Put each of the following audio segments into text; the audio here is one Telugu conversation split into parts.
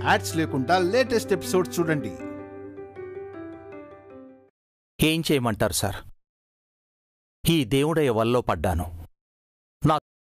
యాడ్స్ లేకుండా లేటెస్ట్ ఎపిసోడ్ చూడండి ఏం చేయమంటారు సార్ ఈ దేవుడయ్య వల్లో పడ్డాను నా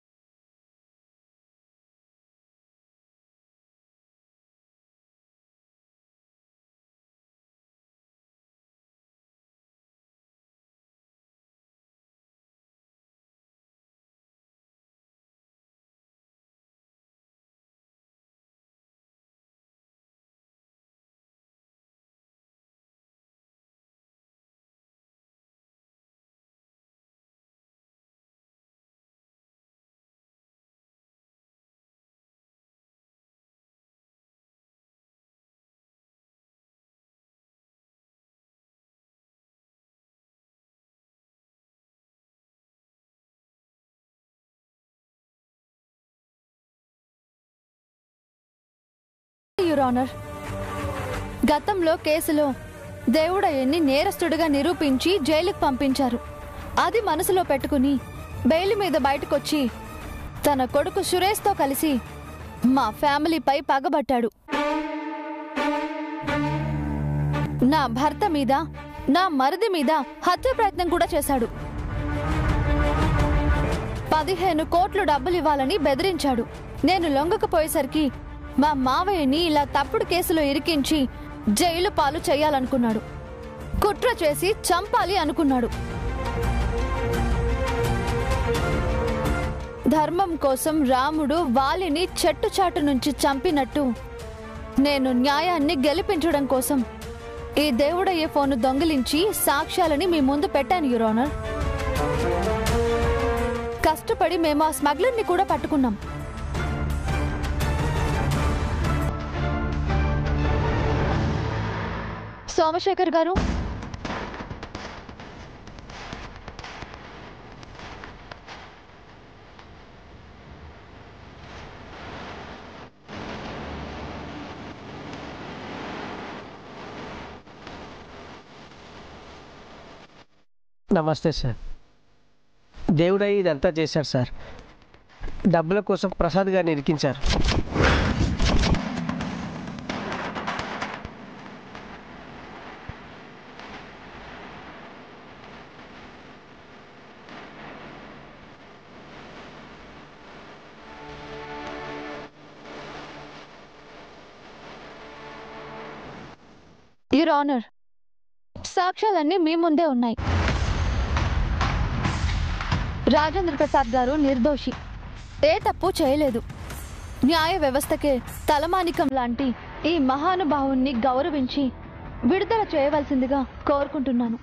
యువర్ ఆనర్ గతంలో కేసులో దేవుడయ్యని నేరస్తుడిగా నిరూపించి జైలుకు పంపించారు అది మనసులో పెట్టుకుని బెయిల్ మీద బయటకొచ్చి తన కొడుకు సురేష్తో కలిసి మా ఫ్యామిలీపై పగబట్టాడు నా భర్త మీద నా మరిది మీద హత్య ప్రయత్నం కూడా చేశాడు పదిహేను కోట్లు డబ్బులు ఇవ్వాలని బెదిరించాడు నేను లొంగకపోయేసరికి మా మావయ్యని ఇలా తప్పుడు కేసులో ఇరికించి జైలు పాలు చేయాలనుకున్నాడు కుట్ర చేసి చంపాలి అనుకున్నాడు ధర్మం కోసం రాముడు వాలిని చెట్టు చాటు నుంచి చంపినట్టు నేను న్యాయాన్ని గెలిపించడం కోసం ఈ దేవుడయ్యే ఫోను దొంగిలించి సాక్ష్యాలని మీ ముందు పెట్టాను యురోనర్ కష్టపడి మేము ఆ స్మగ్లర్ని కూడా పట్టుకున్నాం సోమశేఖర్ గారు నమస్తే సార్ దేవుడై ఇదంతా చేశారు సార్ డబ్బుల కోసం ప్రసాద్ గారిని ఇరికించారు యువర్ ఆనర్ సాక్ష్యాలన్నీ మీ ముందే ఉన్నాయి రాజేంద్ర ప్రసాద్ గారు నిర్దోషి ఏ తప్పు చేయలేదు న్యాయ వ్యవస్థకే తలమానికం లాంటి ఈ మహానుభావుణ్ణి గౌరవించి విడుదల చేయవలసిందిగా కోరుకుంటున్నాను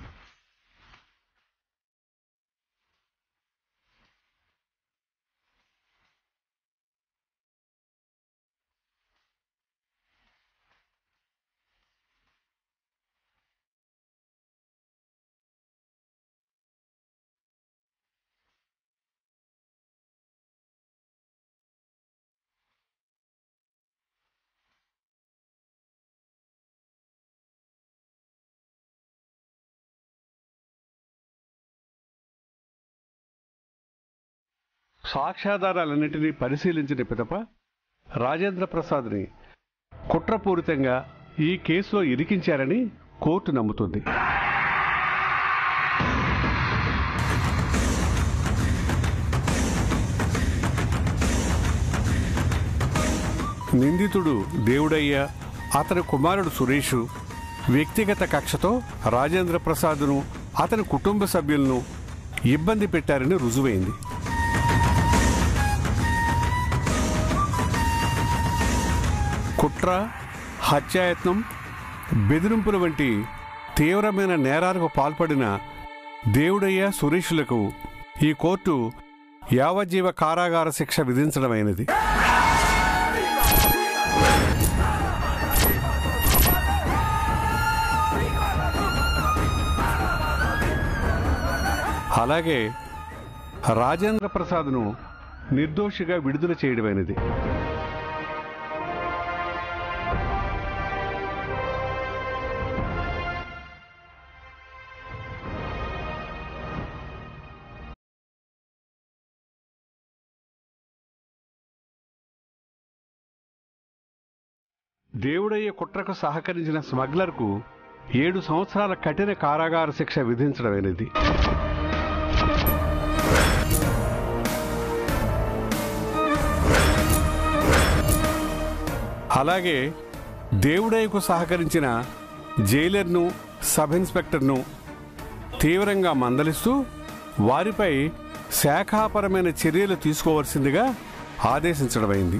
సాక్ష్యాధారాలన్నింటినీ పరిశీలించిన పిదప రాజేంద్ర ప్రసాద్ని కుట్రపూరితంగా ఈ కేసులో ఇరికించారని కోర్టు నమ్ముతుంది నిందితుడు దేవుడయ్య అతని కుమారుడు సురేషు వ్యక్తిగత కక్షతో రాజేంద్ర ప్రసాద్ను అతని కుటుంబ సభ్యులను ఇబ్బంది పెట్టారని రుజువైంది కుట్ర హత్యాయత్నం బెదిరింపుల వంటి తీవ్రమైన నేరాలకు పాల్పడిన దేవుడయ్య సురేషులకు ఈ కోర్టు యావజ్జీవ కారాగార శిక్ష విధించడమైనది అలాగే రాజేంద్ర ప్రసాద్ను నిర్దోషిగా విడుదల చేయడమైనది దేవుడయ్య కుట్రకు సహకరించిన స్మగ్లర్కు ఏడు సంవత్సరాల కఠిన కారాగార శిక్ష విధించడమైనది అలాగే దేవుడయ్యకు సహకరించిన జైలర్ను సబ్ ఇన్స్పెక్టర్ను తీవ్రంగా మందలిస్తూ వారిపై శాఖాపరమైన చర్యలు తీసుకోవలసిందిగా ఆదేశించడమైంది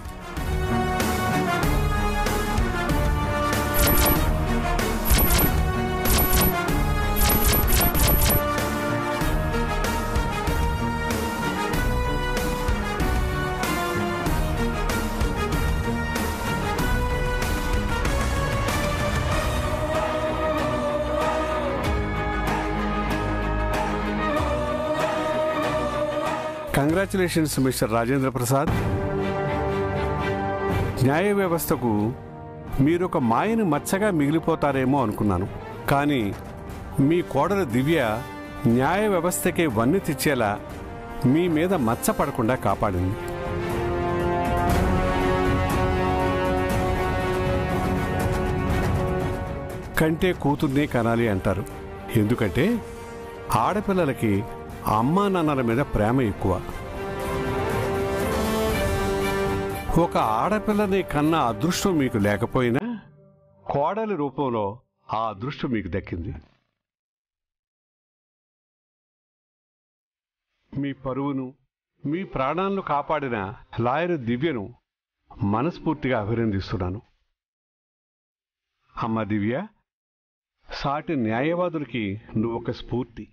కంగ్రాచులేషన్స్ మిస్టర్ రాజేంద్ర ప్రసాద్ న్యాయ వ్యవస్థకు మీరు ఒక మాయని మచ్చగా మిగిలిపోతారేమో అనుకున్నాను కానీ మీ కోడలు దివ్య న్యాయ వ్యవస్థకే వన్నె తెచ్చేలా మీ మీద మచ్చ పడకుండా కాపాడింది కంటే కూతుర్నే కనాలి అంటారు ఎందుకంటే ఆడపిల్లలకి అమ్మా నాన్నల మీద ప్రేమ ఎక్కువ ఒక ఆడపిల్లని కన్నా అదృష్టం మీకు లేకపోయినా కోడలి రూపంలో ఆ అదృష్టం మీకు దక్కింది మీ పరువును మీ ప్రాణాలను కాపాడిన లాయర్ దివ్యను మనస్ఫూర్తిగా అభినందిస్తున్నాను అమ్మ దివ్య సాటి న్యాయవాదులకి నువ్వు ఒక స్ఫూర్తి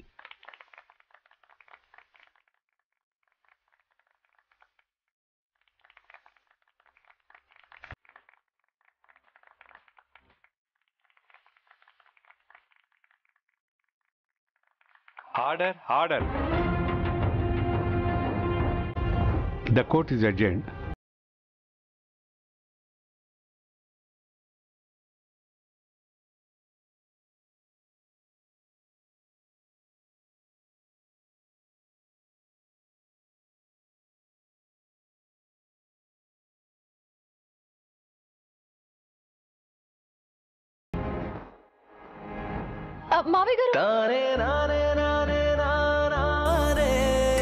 order order the court is adjourned ఆ, మావయ్య గారు తానే నానే నానే నానే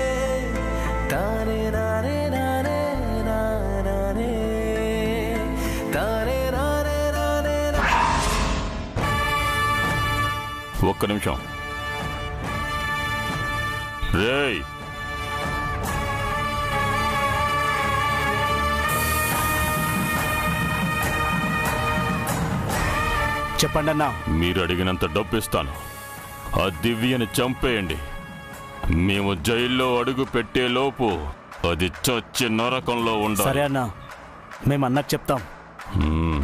తానే నానే నానే నానే తానే నానే నానే ఒక్క నిమిషం రేయ్ చెప్పండి అన్నా మీరు అడిగినంత డబ్బు ఇస్తాను ఆ దివ్యని చంపేయండి మేము జైల్లో అడుగు పెట్టే లోపు అది చచ్చి నరకంలో సరే ఉండాలి అన్నా మేము అన్నకు చెప్తాం మ్మ్.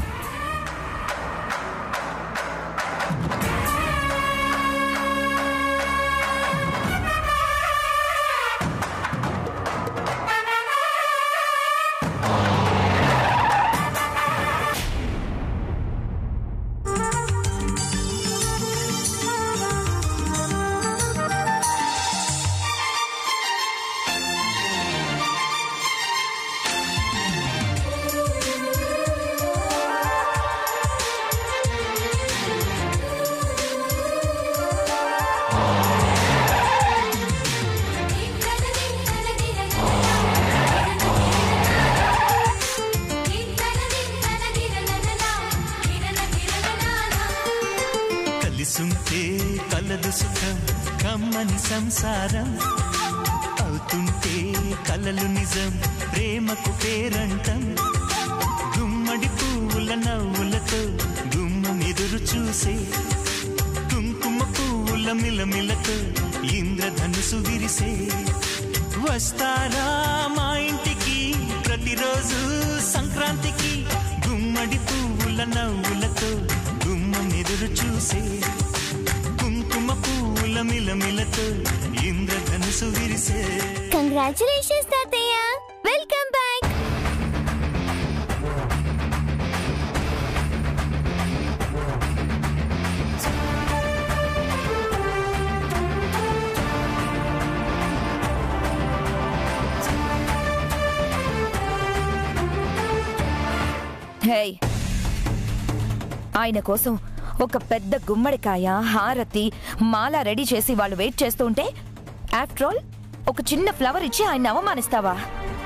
కలిసుంటే కలదు సుఖం కమ్మని సంసారం అవుతుంటే కలలు నిజం ప్రేమకు పేరంటం గుమ్మడి పువ్వుల నవ్వులతో గుమ్మం ఎదురు చూసే కుంకుమ పువ్వుల మిలమిలతో ఇంద్రధనుసు విరిసే వస్తారా మా ఇంటికి ప్రతిరోజు సంక్రాంతికి గుమ్మడి పువ్వుల నవ్వులతో గుమ్మం ఎదురు చూసే కుంకుమ పువ్వుల మిలమిలతో ఇంద్రధనుసు విరిసే కంగ్రాచులేషన్స్ తాతయ్య వెల్కమ్ బ్యాక్ హేయ్ ఆయన కోసం ఒక పెద్ద గుమ్మడికాయ హారతి మాల రెడీ చేసి వాళ్ళు వెయిట్ చేస్తూ ఉంటే ఆఫ్టర్ ఆల్ ఒక చిన్న ఫ్లవర్ ఇచ్చి ఆయన అవమానిస్తావా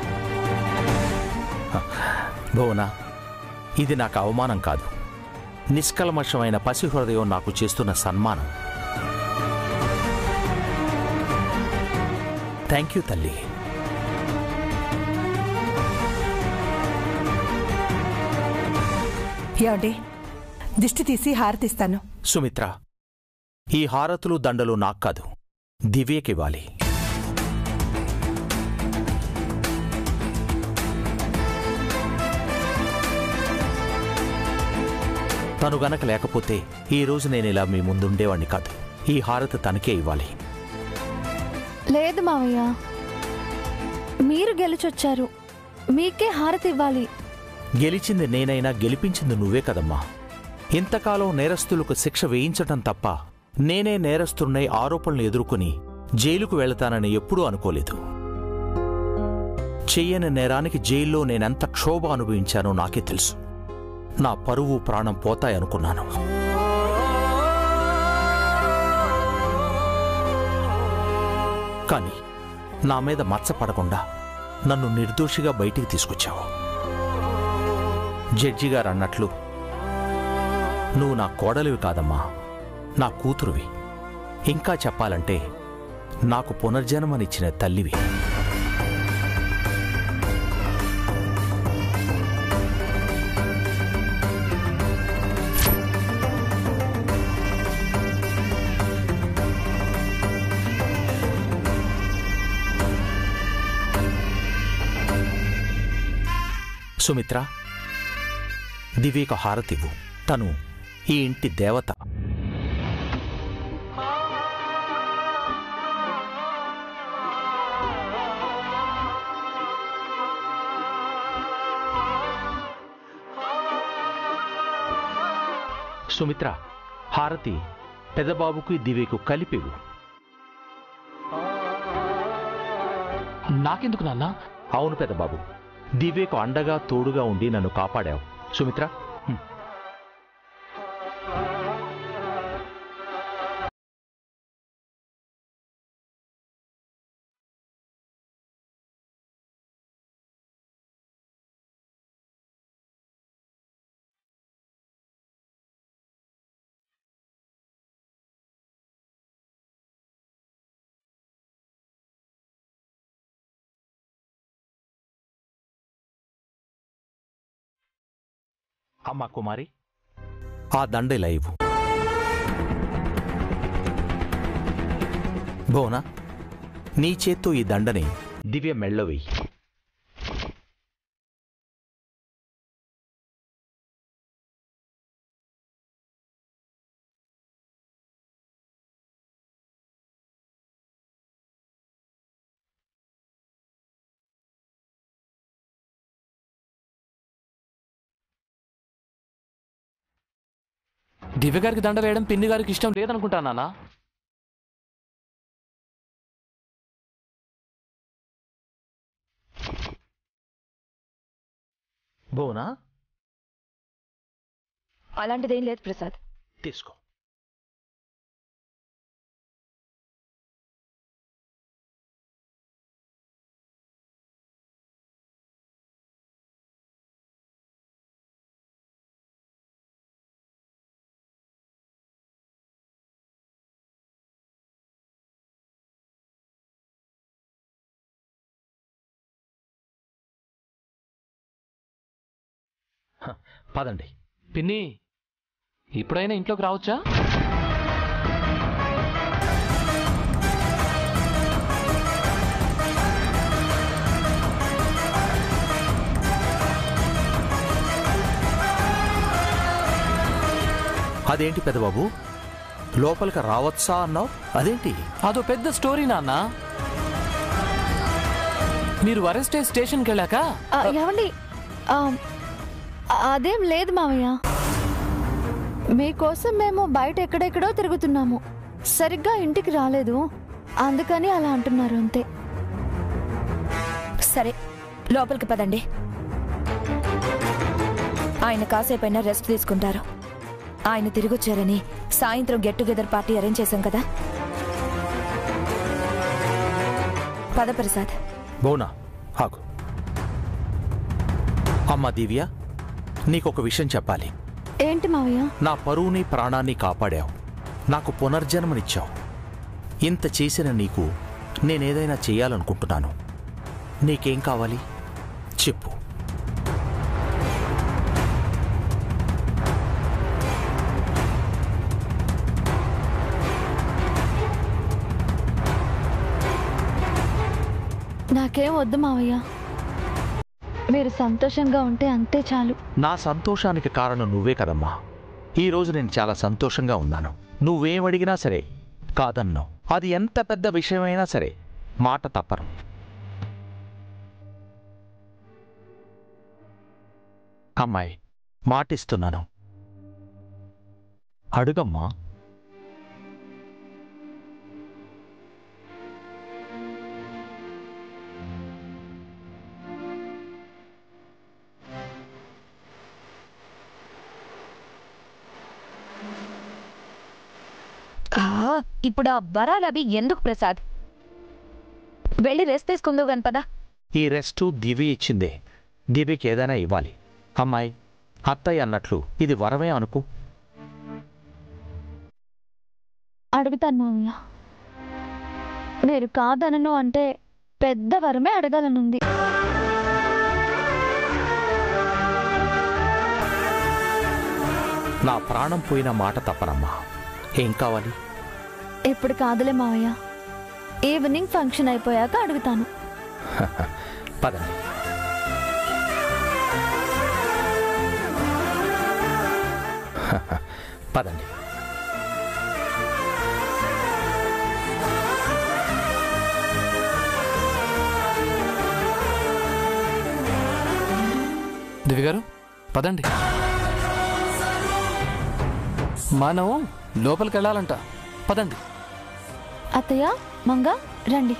భువన ఇది నాకు అవమానం కాదు నిష్కల్మషమైన పసి హృదయం నాకు చేస్తున్న సన్మానం థ్యాంక్ యూ తల్లి ఏమండి దిష్టి తీసి హారతిస్తాను సుమిత్ర ఈ హారతులు దండలు నాకు కాదు దివ్యకివ్వాలి తను గనక లేకపోతే ఈ రోజు నేను ఇలా మీ ముందుండేవాణ్ణి కాదు ఈ హారతి తనకే ఇవ్వాలి లేదు మావయ్య మీరు గెలిచొచ్చారు మీకే హారతి ఇవ్వాలి గెలిచింది నేనైనా గెలిపించింది నువ్వే కదమ్మా ఇంతకాలం నేరస్తులకు శిక్ష వేయించటం తప్ప నేనే నేరస్తున్నై ఆరోపణలు ఎదుర్కొని జైలుకు వెళతానని ఎప్పుడూ అనుకోలేదు చెయ్యని నేరానికి జైల్లో నేనెంత క్షోభ అనుభవించానో నాకే తెలుసు నా పరువు ప్రాణం పోతాయనుకున్నాను కానీ నా మీద మచ్చ పడకుండా నన్ను నిర్దోషిగా బయటికి తీసుకొచ్చావు జడ్జి గారు అన్నట్లు నువ్వు నా కోడలివి కాదమ్మా నా కూతురువి ఇంకా చెప్పాలంటే నాకు పునర్జన్మనిచ్చిన తల్లివి సుమిత్ర దివ్యకు హారతివ్వు తను ఈ ఇంటి దేవత సుమిత్ర హారతి పెదబాబుకు దివ్యకు కలిపివు నాకెందుకు నాన్న అవును పెదబాబు దివ్యకు అండగా తోడుగా ఉండి నన్ను కాపాడావు సుమిత్ర హ్మ్. అమ్మా కుమారి ఆ దండ ఇలా ఇవ్వు భువన నీ చేత్తో ఈ దండని దివ్య మెళ్ళ వెయ్యి దివ్య గారికి దండ వేయడం పిన్ని గారికి ఇష్టం లేదనుకుంటా నాన్న భువన అలాంటిదేం లేదు ప్రసాద్ తీసుకో హ, పదండి పిన్ని ఇప్పుడైనా ఇంట్లోకి రావచ్చా అదేంటి పెదబాబు లోపలికి రావచ్చా అన్నావు అదేంటి అదో పెద్ద స్టోరీ నాన్న మీరు వరెస్టే స్టేషన్కి వెళ్ళాక ఆ, ఏమండి ఆ, అదేం లేదు మావయ్య మీకోసం మేము బయట ఎక్కడెక్కడో తిరుగుతున్నాము సరిగ్గా ఇంటికి రాలేదు అందుకని అలా అంటున్నారు అంతే సరే లోపలికి పదండి ఆయన కాసేపైనా రెస్ట్ తీసుకుంటారు ఆయన తిరిగొచ్చారని సాయంత్రం గెట్ టుగెదర్ పార్టీ అరేంజ్ చేశాం కదా పద ప్రసాద్ బోనా ఆగు అమ్మా దివ్య నీకొక విషయం చెప్పాలి ఏంటి మావయ్య నా పరువుని ప్రాణాన్ని కాపాడావు నాకు పునర్జన్మనిచ్చావు ఇంత చేసిన నీకు నేనేదైనా చేయాలనుకుంటున్నాను నీకేం కావాలి చెప్పు నాకేం వద్దు మావయ్య మీరు సంతోషంగా ఉంటే అంతే చాలు నా సంతోషానికి కారణం నువ్వే కదమ్మా ఈరోజు నేను చాలా సంతోషంగా ఉన్నాను నువ్వేమడిగినా సరే కాదన్నావు అది ఎంత పెద్ద విషయమైనా సరే మాట తప్పను అమ్మాయి మాటిస్తున్నాను అడుగమ్మా ఆ, ఇప్పుడు ఆ వరాలు అవి ఎందుకు ప్రసాద్ వెళ్ళి రెస్ట్ తీసుకుందో గని పదా ఈ రెస్టు దివ్య ఇచ్చిందే దివ్యకి ఏదైనా ఇవ్వాలి అమ్మాయి అత్తయ్య అన్నట్లు ఇది వరమే అనుకో అడుగుతాను మావయ్య మీరు కాదనను అంటే పెద్ద వరమే అడగాలనుంది నా ప్రాణం పోయిన మాట తప్పనమ్మా ఏం కావాలి ఇప్పుడు కాదులే మావయ్య ఈవినింగ్ ఫంక్షన్ అయిపోయాక అడుగుతాను పదండి పదండి దివి గారు పదండి మనం లోపలికి వెళ్ళాలంట పదండి అత్తయ్య మంగ రండి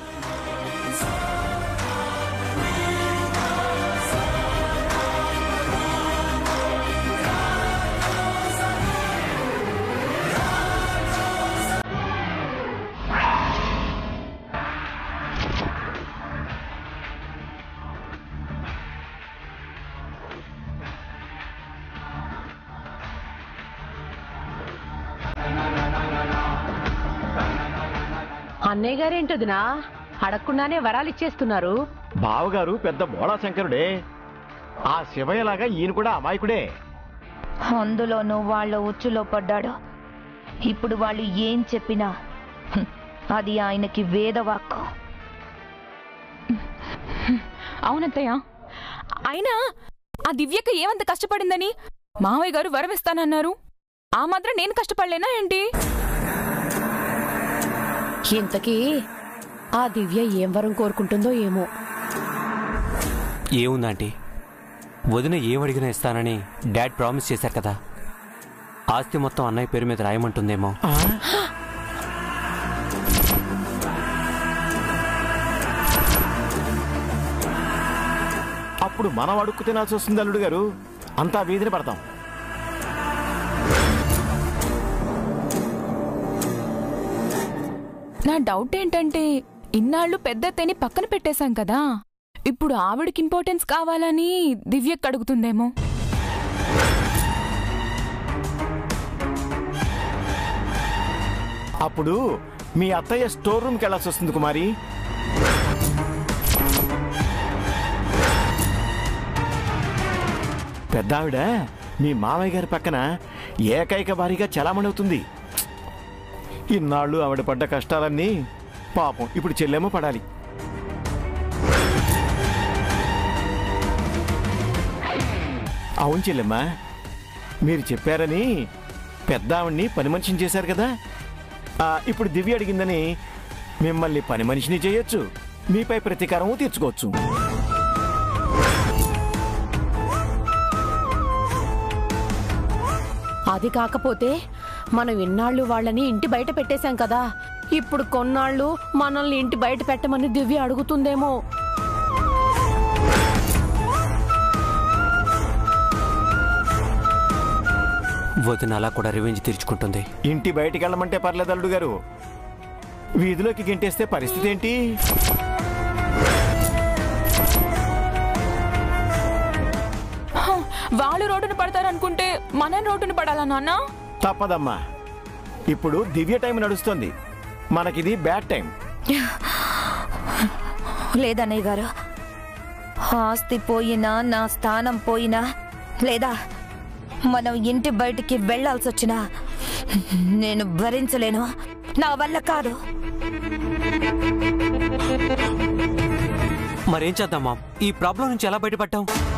అన్నయ్య గారేంటదినా అడగకుండానే వరాలు ఇచ్చేస్తున్నారు బావగారు పెద్ద బోళా శంకరుడే ఆ శివయ్యలాగా ఈయన కూడా అమాయకుడే అందులోనూ వాళ్ళ ఉచ్చులో పడ్డాడు ఇప్పుడు వాళ్ళు ఏం చెప్పినా హ్మ్, అది ఆయనకి వేదవాక్కు అవునత్తయ్య అయినా ఆ దివ్యక ఏమంత కష్టపడిందని మావయ్య గారు వరమిస్తానన్నారు ఆ మాత్రం నేను కష్టపడలేనా ఏంటి ఇంతకీ ఆ దివ్య ఏం వరం కోరుకుంటుందో ఏమో ఏముందంటీ వదిన ఏం అడిగినా ఇస్తానని డాడ్ ప్రామిస్ చేశారు కదా ఆస్తి మొత్తం అన్నయ్య పేరు మీద రాయమంటుందేమో అప్పుడు మనం అడుక్కు తినాల్సి వస్తుంది అల్లుడు గారు అంతా వీధిని పడతాం నా డౌట్ ఏంటంటే ఇన్నాళ్ళు పెద్ద తెని పక్కన పెట్టేశాం కదా ఇప్పుడు ఆవిడకి ఇంపార్టెన్స్ కావాలని దివ్యకి అడుగుతుందేమో అప్పుడు మీ అత్తయ్య స్టోర్ రూమ్కి వెళ్ళాల్సి వస్తుంది కుమారి పెద్ద ఆవిడ మీ మామయ్య గారి పక్కన ఏకైక భారీగా చలామణవుతుంది ఇన్నాళ్ళు ఆవిడ పడ్డ కష్టాలన్నీ పాపం ఇప్పుడు చెల్లెమో పడాలి అవును చెల్లెమ్మా మీరు చెప్పారని పెద్ద ఆవిడ్ని పని మనిషిని చేశారు కదా ఆ, ఇప్పుడు దివ్య అడిగిందని మిమ్మల్ని పని మనిషిని చేయొచ్చు మీపై ప్రతీకారము తీర్చుకోవచ్చు అది కాకపోతే మనం ఇన్నాళ్ళు వాళ్ళని ఇంటి బయట పెట్టేశాం కదా ఇప్పుడు కొన్నాళ్ళు మనల్ని ఇంటి బయట పెట్టమని దివ్య అడుగుతుందేమో వదిన అలా కూడా రివెంజ్ తీర్చుకుంటుంది ఇంటి బయటికి వెళ్ళమంటే పర్లేదు అల్లుడు గారు వీధిలోకి గెంటేస్తే పరిస్థితి ఏంటి హ, వాళ్ళు రోడ్డున పడతారనుకుంటే మనం రోడ్డున పడాలా నాన్న తప్పదమ్మా ఇప్పుడు దివ్య టైం నడుస్తుంది మనకిది బ్యాడ్ టైం లేదన్నయ్య గారు ఆస్తి పోయినా నా స్థానం పోయినా లేదా మనం ఇంటి బయటికి వెళ్లాల్సి వచ్చినా నేను భరించలేను నా వల్ల కాదు మరేం చేద్దాం మామ్ ఈ ప్రాబ్లం నుంచి ఎలా బయటపడ్డాం